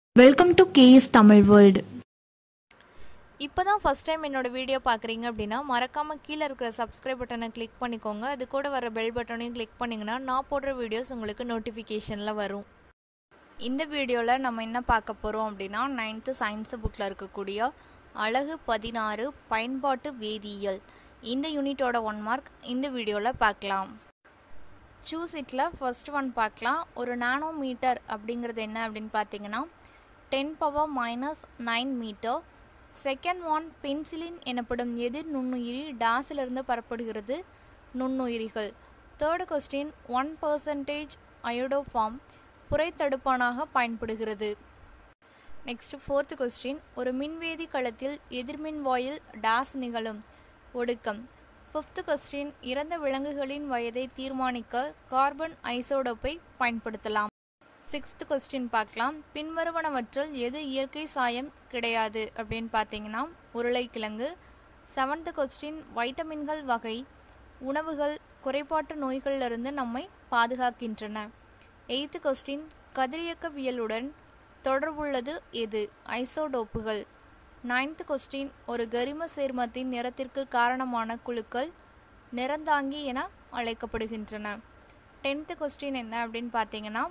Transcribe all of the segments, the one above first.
welcome to KS Tamil world இப்போ தான் first time என்னோட வீடியோ பார்க்குறீங்க அப்படின்னா மறக்காமல் கீழே இருக்கிற சப்ஸ்கிரைப் பட்டனை கிளிக் பண்ணிக்கோங்க அது கூட வர பெல் பட்டனையும் கிளிக் பண்ணிங்கன்னா நான் போடுற வீடியோஸ் உங்களுக்கு நோட்டிஃபிகேஷனில் வரும் இந்த வீடியோவில் நம்ம என்ன பார்க்க போகிறோம் அப்படின்னா நைன்த்து சயின்ஸு புக்கில் இருக்கக்கூடிய அழகு பதினாறு பயன்பாட்டு வேதியியல் இந்த யூனிட்டோட ஒன் மார்க் இந்த வீடியோவில் பார்க்கலாம் சூஸ் இட்டில் ஃபர்ஸ்ட் ஒன் பார்க்கலாம் ஒரு நானோமீட்டர் அப்படிங்கிறது என்ன அப்படின்னு பார்த்தீங்கன்னா ten power minus nine metre second one penicillin எனப்படும் எதிர் நுண்ணுயிரி டேஸிலிருந்து பெறப்படுகிறது நுண்ணுயிரிகள் third question one percentage iodoform புரைத்தடுப்பானாக பயன்படுகிறது நெக்ஸ்ட் ஃபோர்த்து கொஸ்டின் ஒரு மின்வேதி களத்தில் எதிர்மின் வாயில் டேஸ் நிகழும் ஒடுக்கம் ஃபிஃப்த்து கொஸ்டின் இறந்த விலங்குகளின் வயதை தீர்மானிக்க கார்பன் ஐசோடோப்பை பயன்படுத்தலாம் சிக்ஸ்த் கொஸ்டின் பார்க்கலாம் பின்வருவனவற்றில் எது இயற்கை சாயம் கிடையாது அப்படின்னு பார்த்தீங்கன்னா உருளைக்கிழங்கு செவன்த் கொஸ்டின் வைட்டமின்கள் வகை உணவுகள் குறைபாட்டு நோய்களிலிருந்து நம்மை பாதுகாக்கின்றன எய்த்து கொஸ்டின் கதிரியக்கவியலுடன் தொடர்புள்ளது எது ஐசோடோப்புகள் நைன்த் கொஸ்டின் ஒரு கரிம சேர்மத்தின் நிறத்திற்கு காரணமான குழுக்கள் நிறந்தாங்கி என அழைக்கப்படுகின்றன டென்த்து கொஸ்டின் என்ன அப்படின்னு பார்த்தீங்கன்னா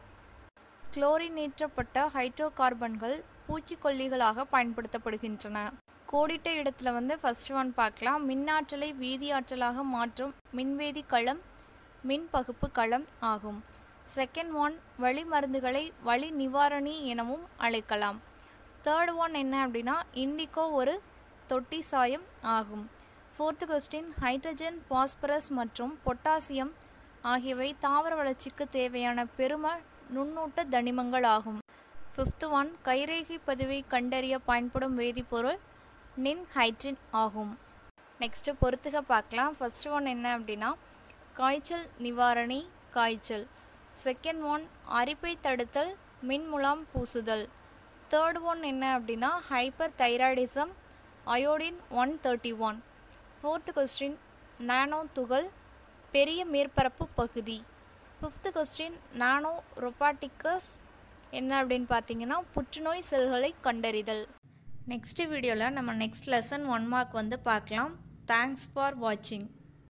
குளோரினேற்றப்பட்ட ஹைட்ரோ கார்பன்கள் பூச்சிக்கொல்லிகளாக பயன்படுத்தப்படுகின்றன கோடிட்ட இடத்துல வந்து ஃபர்ஸ்ட் ஒன் பார்க்கலாம் மின்னாற்றலை வேதியாற்றலாக மாற்றும் மின்வேதி களம் மின் பகுப்பு களம் ஆகும் செகண்ட் ஒன் வழி மருந்துகளை வழி நிவாரணி எனவும் அழைக்கலாம் தேர்ட் ஒன் என்ன அப்படின்னா இண்டிகோ ஒரு தொட்டி சாயம் ஆகும் ஃபோர்த்து கொஸ்டின் ஹைட்ரஜன் பாஸ்பரஸ் மற்றும் பொட்டாசியம் ஆகியவை தாவர வளர்ச்சிக்கு தேவையான பெரும நுண்ணூட்ட தனிமங்கள் ஆகும் ஃபிஃப்த்து ஒன் கைரேகை பதிவை கண்டறிய பயன்படும் வேதிப்பொருள் நின் ஹைட்ரின் ஆகும் நெக்ஸ்ட்டு பொறுத்துக பார்க்கலாம் ஃபர்ஸ்ட் ஒன் என்ன அப்படின்னா காய்ச்சல் நிவாரணி காய்ச்சல் செகண்ட் ஒன் அரிப்பை தடுத்தல் மின்முலாம் பூசுதல் தேர்ட் ஒன் என்ன அப்படின்னா hyperthyroidism iodine one thirty one fourth question nano துகள் பெரிய மேற்பரப்பு பகுதி ஃபிஃப்த்து கொஸ்டின் நானோ ரொபாட்டிக்கஸ் என்ன அப்படின்னு பார்த்தீங்கன்னா புற்றுநோய் செல்களை கண்டறிதல் நெக்ஸ்ட் வீடியோவில் நம்ம நெக்ஸ்ட் லெசன் ஒன் மார்க் வந்து பார்க்கலாம் தேங்க்ஸ் ஃபார் வாட்சிங்